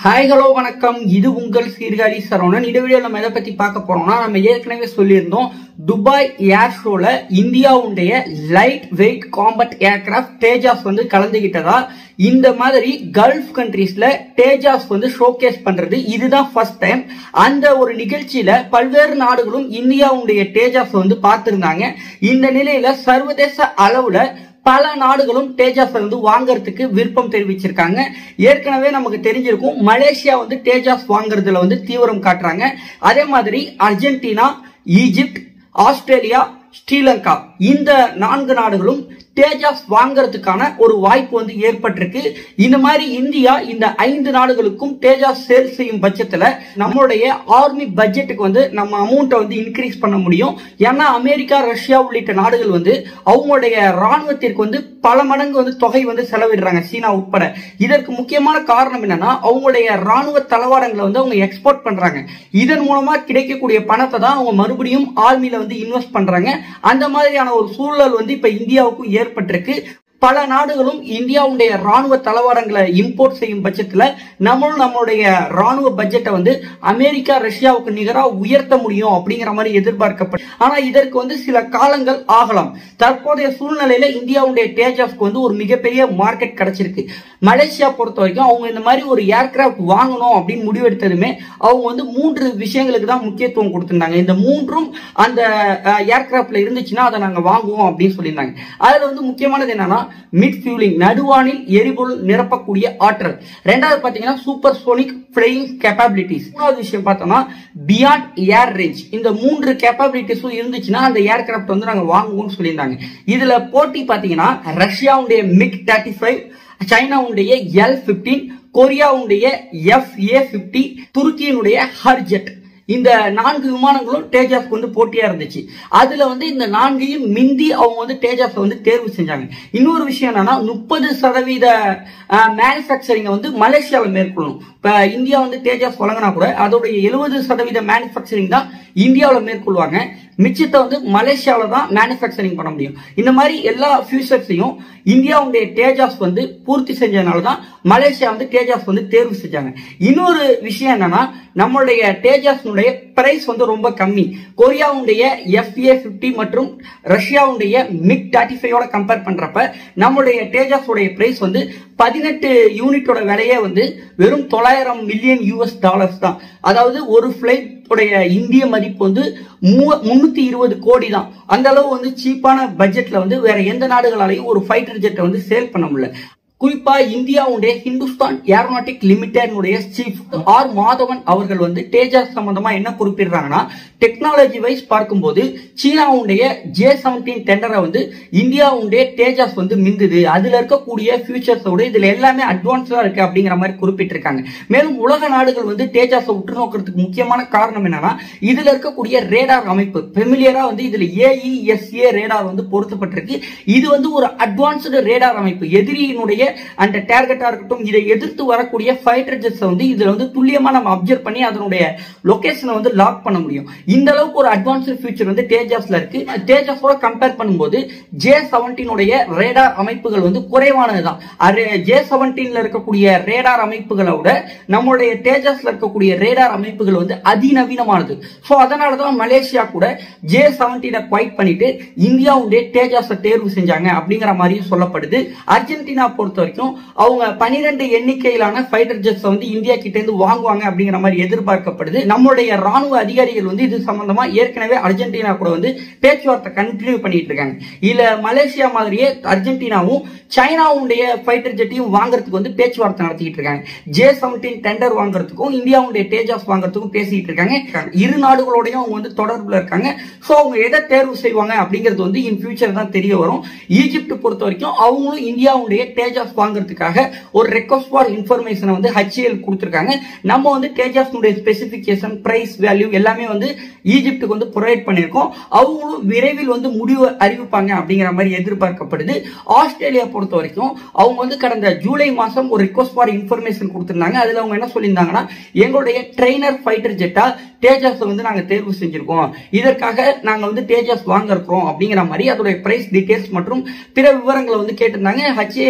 hi hello வணக்கம் இது உங்கள் சீர்காழி சரவணன் இந்த வீடியோ நம்ம எதை பத்தி பார்க்க போறோம்னா நம்ம ஏற்கனவே சொல்லியிருந்தோம் துபாய் ஏர் ஷோல இந்தியாவுடைய light weight combat aircraft Tejas வந்து கலந்துகிட்டதா இந்த மாதிரி கல்ஃப் கண்ட்ரீஸ்ல தேஜாஸ் வந்து ஷோகேஸ் பண்றது இதுதான் ஃபர்ஸ்ட் டைம் அந்த ஒரு நிகழ்ச்சியில பல்வேறு நாடுகளும் இந்தியாவுடைய தேஜாஸ் வந்து பார்த்திருந்தாங்க இந்த நிலையில சர்வதேச அளவுல பல நாடுகளும் தேஜாஸ் வந்து வாங்குறதுக்கு விருப்பம் தெரிவிச்சிருக்காங்க ஏற்கனவே நமக்கு தெரிஞ்சிருக்கும் மலேசியா வந்து தேஜாஸ் வாங்குறதுல வந்து தீவிரம் காட்டுறாங்க அதே மாதிரி அர்ஜென்டினா ஈஜிப்ட் ஆஸ்திரேலியா ஸ்ரீலங்கா இந்த நான்கு நாடுகளும் தேஜாஸ் வாங்குறதுக்கான ஒரு வாய்ப்பு வந்து ஏற்பட்டிருக்கு இந்த மாதிரி இந்தியா இந்த ஐந்து நாடுகளுக்கும் தேஜாஸ் சேல் செய்யும் பட்சத்துல நம்மளுடைய ஆர்மி பட்ஜெட்டுக்கு வந்து நம்ம அமௌண்ட்டை வந்து இன்க்ரீஸ் பண்ண முடியும் ஏன்னா அமெரிக்கா ரஷ்யா உள்ளிட்ட நாடுகள் வந்து அவங்களுடைய ராணுவத்திற்கு வந்து பல மடங்கு வந்து தொகை வந்து செலவிடுறாங்க சீனா உட்பட இதற்கு முக்கியமான காரணம் என்னன்னா அவங்களுடைய ராணுவ தளவாடங்களை வந்து அவங்க எக்ஸ்போர்ட் பண்றாங்க இதன் மூலமா கிடைக்கக்கூடிய பணத்தை தான் அவங்க மறுபடியும் ஆர்மியில வந்து இன்வெஸ்ட் பண்றாங்க அந்த மாதிரியான ஒரு சூழல் வந்து இப்ப இந்தியாவுக்கும் ஏற்பட்டிருக்கு பல நாடுகளும் இந்தியாவுடைய ராணுவ தளவாடங்களை இம்போர்ட் செய்யும் பட்சத்துல நம்மளும் நம்மளுடைய ராணுவ பட்ஜெட்டை வந்து அமெரிக்கா ரஷ்யாவுக்கு நிகராக உயர்த்த முடியும் அப்படிங்கிற மாதிரி எதிர்பார்க்கப்படும் ஆனா இதற்கு வந்து சில காலங்கள் ஆகலாம் தற்போதைய சூழ்நிலையில இந்தியாவுடைய தேஜாஸ்க்கு வந்து ஒரு மிகப்பெரிய மார்க்கெட் கிடைச்சிருக்கு மலேசியா பொறுத்த வரைக்கும் அவங்க இந்த மாதிரி ஒரு ஏர்கிராஃப்ட் வாங்கணும் அப்படின்னு முடிவெடுத்ததுமே அவங்க வந்து மூன்று விஷயங்களுக்கு தான் முக்கியத்துவம் கொடுத்திருந்தாங்க இந்த மூன்றும் அந்த ஏர்கிராஃப்ட்ல இருந்துச்சுன்னா அதை நாங்க வாங்குவோம் அப்படின்னு சொல்லியிருந்தாங்க அதுல வந்து முக்கியமானது என்னன்னா மிட் ஃபியூலிங் நடுவானில் எரிபொருள் நிரப்பக்கூடிய ஆற்றல் ரெண்டாவது பாத்தீங்கன்னா சூப்பர் சோனிக் பிளேயிங் கேப்பபிலிட்டிஸ் மூணாவது விஷயம் பார்த்தோம்னா பியாண்ட் ஏர் ரேஞ்ச் இந்த மூன்று கேப்பபிலிட்டிஸும் இருந்துச்சுன்னா அந்த ஏர்கிராஃப்ட் வந்து நாங்க வாங்குவோம்னு சொல்லியிருந்தாங்க இதுல போட்டி பாத்தீங்கன்னா ரஷ்யாவுடைய மிக் தேர்ட்டி ஃபைவ் சைனாவுடைய எல் பிப்டீன் கொரியாவுடைய எஃப் ஏ பிப்டி துருக்கியினுடைய ஹர்ஜெட் இந்த நான்கு விமானங்களும் தேஜாஸ்க்கு வந்து போட்டியா இருந்துச்சு அதுல வந்து இந்த நான்கையும் மிந்தி அவங்க வந்து தேஜாஸ் வந்து தேர்வு செஞ்சாங்க இன்னொரு விஷயம் என்னன்னா முப்பது சதவீத மேனுபேக்சரிங்க வந்து மலேசியாவில் மேற்கொள்ளணும் இப்ப இந்தியா வந்து தேஜாஸ் வழங்கினா கூட அதோடைய எழுபது சதவீத மேனுபேக்சரிங் தான் இந்தியாவில் மேற்கொள்வாங்க மிச்சத்தை வந்து மலேசியாவில் தான் மேனுபேக்சரிங் பண்ண முடியும் இந்த மாதிரி எல்லா ஃபியூச்சர்ஸையும் இந்தியாவுடைய தேஜாஸ் வந்து பூர்த்தி செஞ்சதுனால தான் மலேசியா வந்து தேஜாஸ் வந்து தேர்வு செஞ்சாங்க இன்னொரு விஷயம் என்னன்னா நம்மளுடைய தேஜாஸ்னுடைய பிரைஸ் வந்து ரொம்ப கம்மி கொரியாவுடைய எஃப்ஏ பிப்டி மற்றும் ரஷ்யாவுடைய மிக் தேர்ட்டி ஃபைவோட கம்பேர் பண்றப்ப நம்மளுடைய தேஜாஸோடைய பிரைஸ் வந்து பதினெட்டு யூனிட்டோட விலையே வந்து வெறும் தொள்ளாயிரம் மில்லியன் யூஎஸ் டாலர்ஸ் தான் அதாவது ஒரு பிளைட் உடைய இந்திய மதிப்பு வந்து முன்னூத்தி இருபது கோடி தான் அந்த அளவு வந்து சீப்பான பட்ஜெட்ல வந்து வேற எந்த நாடுகளாலையும் ஒரு ஃபைட்டர் ஜெட்டை வந்து சேல் பண்ண முடியல குறிப்பா இந்தியாவுடைய Hindustan aeronautic limited chief R Madhavan அவர்கள் வந்து தேஜாஸ் சம்பந்தமா என்ன குறிப்பிடுறாங்கன்னா டெக்னாலஜி வைஸ் பார்க்கும்போது சீனாவுடைய ஜே செவன்டீன் டெண்டரை வந்து இந்தியாவுடைய தேஜாஸ் வந்து மிந்துது அதுல இருக்கக்கூடிய ஃபியூச்சர்ஸோட இதுல எல்லாமே அட்வான்ஸ்டா இருக்கு அப்படிங்கிற மாதிரி குறிப்பிட்டிருக்காங்க மேலும் உலக நாடுகள் வந்து தேஜாஸை உற்று நோக்கிறதுக்கு முக்கியமான காரணம் என்னன்னா இதுல இருக்கக்கூடிய ரேடார் அமைப்பு பெமிலியரா வந்து இதுல ஏஇஎஸ்ஏ ரேடார் வந்து பொருத்தப்பட்டிருக்கு இது வந்து ஒரு அட்வான்ஸ்டு ரேடார் அமைப்பு எதிரியினுடைய அந்த டார்கெட்டா இருக்கட்டும் இதை எதிர்த்து வரக்கூடிய ஃபைட்டர் ஜெட்ஸை வந்து இதுல வந்து துல்லியமா நம்ம அப்சர்வ் பண்ணி அதனுடைய லொகேஷனை வந்து லாக் பண்ண முடியும் இந்த அளவுக்கு ஒரு அட்வான்ஸ்டு ஃபியூச்சர் வந்து தேஜாஸ்ல இருக்கு தேஜாஸோட கம்பேர் பண்ணும்போது ஜே செவன்டீனுடைய ரேடார் அமைப்புகள் வந்து குறைவானதுதான் அது ஜே செவன்டீன்ல இருக்கக்கூடிய ரேடார் அமைப்புகளை விட நம்மளுடைய தேஜாஸ்ல இருக்கக்கூடிய ரேடார் அமைப்புகள் வந்து அதிநவீனமானது ஸோ அதனாலதான் மலேசியா கூட ஜே செவன்டீனை குவைட் பண்ணிட்டு இந்தியாவுடைய தேஜாஸை தேர்வு செஞ்சாங்க அப்படிங்கிற மாதிரியும் சொல்லப்படுது அர்ஜென்டினா பொறுத்த வரைக்கும் அவங்க பனிரெண்டு எண்ணிக்கையிலான ஃபைட்டர் ஜெட்ஸ் வந்து இந்தியா கிட்ட இருந்து வாங்குவாங்க அப்படிங்கிற மாதிரி எதிர்பார்க்கப்படுது நம்மளுடைய ராணுவ அதிகாரிகள் வந்து இது சம்பந்தமா ஏற்கனவே அர்ஜென்டினா கூட வந்து பேச்சுவார்த்தை கண்டினியூ பண்ணிட்டு இருக்காங்க இல்ல மலேசியா மாதிரியே அர்ஜென்டினாவும் சைனாவுடைய ஃபைட்டர் ஜெட்டையும் வாங்குறதுக்கு வந்து பேச்சுவார்த்தை நடத்திட்டு இருக்காங்க ஜே செவன்டீன் டெண்டர் வாங்குறதுக்கும் இந்தியாவுடைய தேஜாஸ் வாங்குறதுக்கும் பேசிட்டு இருக்காங்க இரு நாடுகளோடையும் அவங்க வந்து தொடர்புல இருக்காங்க ஸோ அவங்க எதை தேர்வு செய்வாங்க அப்படிங்கிறது வந்து இன் ஃபியூச்சர் தான் தெரிய வரும் ஈஜிப்ட் பொறுத்த வரைக்கும் அவங்களும் இந்தியாவுடைய தேஜாஸ் வாங்குறதுக்காக ஒரு ரெக்வஸ்ட் ஃபார் இன்ஃபர்மேஷனை வந்து ஹெச்ஏஎல் கொடுத்துருக்காங்க நம்ம வந்து தேஜாஸ்னுடைய ஸ்பெசிபிகேஷன் பிரைஸ் வேல்யூ எல்லாமே வந்து ஈஜிப்டுக்கு வந்து ப்ரொவைட் பண்ணியிருக்கோம் அவங்களும் விரைவில் வந்து முடிவு அறிவிப்பாங்க அப்படிங்கிற மாதிரி எதிர்பார்க்கப்படுது ஆஸ்திரேலியா பொறுத்த வரைக்கும் அவங்க வந்து கடந்த ஜூலை மாசம் ஒரு ரிக்வஸ்ட் ஃபார் இன்ஃபர்மேஷன் கொடுத்திருந்தாங்க அதுல அவங்க என்ன சொல்லியிருந்தாங்கன்னா எங்களுடைய ட்ரெயினர் ஃபைட்டர் ஜெட்டா தேஜாஸ் வந்து நாங்க தேர்வு செஞ்சிருக்கோம் இதற்காக நாங்க வந்து தேஜாஸ் வாங்க இருக்கிறோம் அப்படிங்கிற மாதிரி அதோட பிரைஸ் டீடைல்ஸ் மற்றும் பிற விவரங்களை வந்து கேட்டிருந்தாங்க ஹெச்ஏஎல் வந்து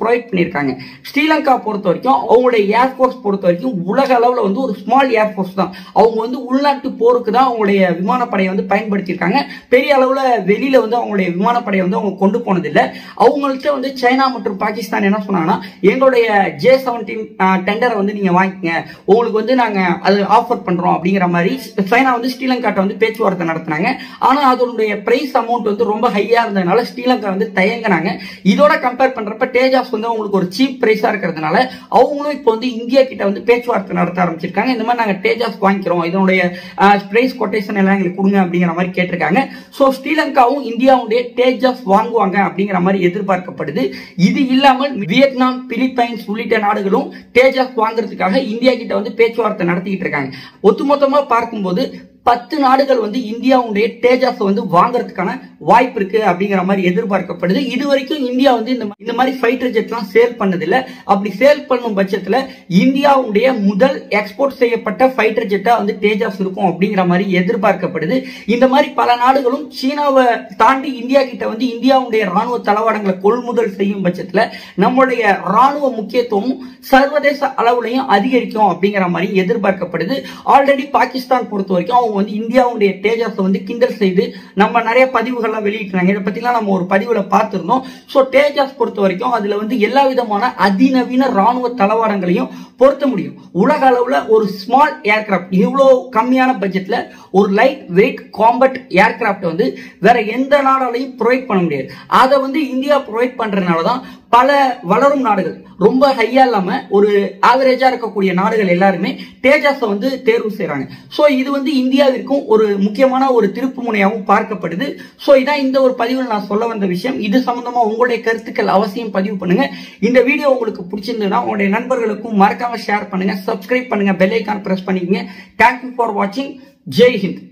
ப்ரொவைட் பண்ணியிருக்காங்க ஸ்ரீலங்கா பொறுத்த வரைக்கும் அவங்களுடைய ஏர்ஃபோர்ஸ் பொறுத்த வரைக்கும் உலக அளவில் வந்து ஒரு ஸ்மால் ஏர்ஃபோர்ஸ் தான் அவங்க வந்து உள்நாட்டு போருக்கு தான் அவங்களுடைய விமானப்படையை வந்து பயன்படுத்தியிருக்காங்க பெரிய அளவில் வெளியில வந்து அவங்களுடைய விமானப்படையை வந்து அவங்க கொண்டு போனதில்லை அவங்கள்ட்ட வந்து சைனா மற்றும் பாகிஸ்தான் என்ன சொன்னாங்கன்னா எங்களுடைய ஜே செவன்டீன் டெண்டரை வந்து நீங்க வாங்கிக்கங்க உங்களுக்கு வந்து நாங்க அது ஆஃபர் பண்றோம் அப்படிங்கிற மாதிரி சைனா வந்து ஸ்ரீலங்காட்ட வந்து பேச்சுவார்த்தை நடத்தினாங்க ஆனா அதனுடைய பிரைஸ் அமௌண்ட் வந்து ரொம்ப ஹையா இருந்ததுனால ஸ்ரீலங்கா வந்து தயங்கினாங்க இதோட கம்பேர் பண்றப்ப தேஜாஸ் வந்து அவங்களுக்கு ஒரு சீப் பிரைஸா இருக்கிறதுனால அவங்களும் இப்போ வந்து இந்தியா கிட்ட வந்து பேச்சுவார்த்தை நடத்த ஆரம்பிச்சிருக்காங்க இந்த மாதிரி நாங்க தேஜாஸ் வாங்கிக்கிறோம் இதனுடைய பிரைஸ் கொட்டேஷன் எல்லாம் எங்களுக்கு கொடுங்க அப்படிங்கிற மாதிரி கேட்டிருக்காங்க ஸோ ஸ்ரீலங்காவும் இந்தியாவுடைய தேஜாஸ் வாங்குவாங்க அப்படிங்கிற மாதிரி எதிர்பார்க்கப்படுது இது இல்லாமல் வியட்நாம் பிலிப்பைன்ஸ் உள்ளிட்ட நாடுகளும் தேஜாஸ் வாங்குறதுக்காக இந்தியா கிட்ட வந்து பேச்சுவார்த்தை நடத்திக்கிட்டு இருக்காங்க ஒட்டுமொத்தமா பார்க்கும்போது பத்து நாடுகள் வந்து இந்தியாவுடைய தேஜாஸ் வந்து வாங்குறதுக்கான வாய்ப்பு இருக்கு அப்படிங்கிற மாதிரி எதிர்பார்க்கப்படுது இது வரைக்கும் இந்தியா வந்து இந்த இந்த மாதிரி ஃபைட்டர் ஜெட்லாம் சேல் பண்ணதில்ல அப்படி சேல் பண்ணும் பட்சத்துல இந்தியாவுடைய முதல் எக்ஸ்போர்ட் செய்யப்பட்ட ஃபைட்டர் ஜெட்டா வந்து தேஜாஸ் இருக்கும் அப்படிங்கிற மாதிரி எதிர்பார்க்கப்படுது இந்த மாதிரி பல நாடுகளும் சீனாவை தாண்டி இந்தியா கிட்ட வந்து இந்தியாவுடைய ராணுவ தளவாடங்களை கொள்முதல் செய்யும் பட்சத்துல நம்மளுடைய ராணுவ முக்கியத்துவம் சர்வதேச அளவுலையும் அதிகரிக்கும் அப்படிங்கிற மாதிரி எதிர்பார்க்கப்படுது ஆல்ரெடி பாகிஸ்தான் பொறுத்த வரைக்கும் அவங்க வந்து இந்தியாவுடைய தேஜாஸை வந்து கிண்டல் செய்து நம்ம நிறைய பதிவுகள்லாம் வெளியிட்டாங்க இதை பத்திலாம் நம்ம ஒரு பதிவுல பார்த்திருந்தோம் ஸோ தேஜாஸ் பொறுத்த வரைக்கும் அதுல வந்து எல்லா விதமான அதிநவீன ராணுவ தளவாடங்களையும் பொருத்த முடியும் உலக அளவுல ஒரு ஸ்மால் ஏர்கிராஃப்ட் இவ்வளவு கம்மியான பட்ஜெட்ல ஒரு லைட் வெயிட் காம்பட் ஏர்கிராஃப்ட் வந்து வேற எந்த நாடாலையும் ப்ரொவைட் பண்ண முடியாது அதை வந்து இந்தியா ப்ரொவைட் பண்றதுனால தான் பல வளரும் நாடுகள் ரொம்ப ஹையா இல்லாம ஒரு ஆவரேஜா இருக்கக்கூடிய நாடுகள் எல்லாருமே தேஜாஸை வந்து தேர்வு செய்யறாங்க ஸோ இது வந்து இந்தியாவிற்கும் ஒரு முக்கியமான ஒரு திருப்பு முனையாகவும் பார்க்கப்படுது ஸோ இதான் இந்த ஒரு பதிவில் நான் சொல்ல வந்த விஷயம் இது சம்பந்தமா உங்களுடைய கருத்துக்கள் அவசியம் பதிவு பண்ணுங்க இந்த வீடியோ உங்களுக்கு பிடிச்சிருந்ததுன்னா உங்களுடைய நண்பர்களுக்கும் மறக்காம ஷேர் பண்ணுங்க சப்ஸ்கிரைப் பண்ணுங்க பெல் ஐக்கான் பிரஸ் பண்ணிக்கங்க தேங்க்யூ ஃபார் வாட்சிங் ஜெய் ஹிந்த்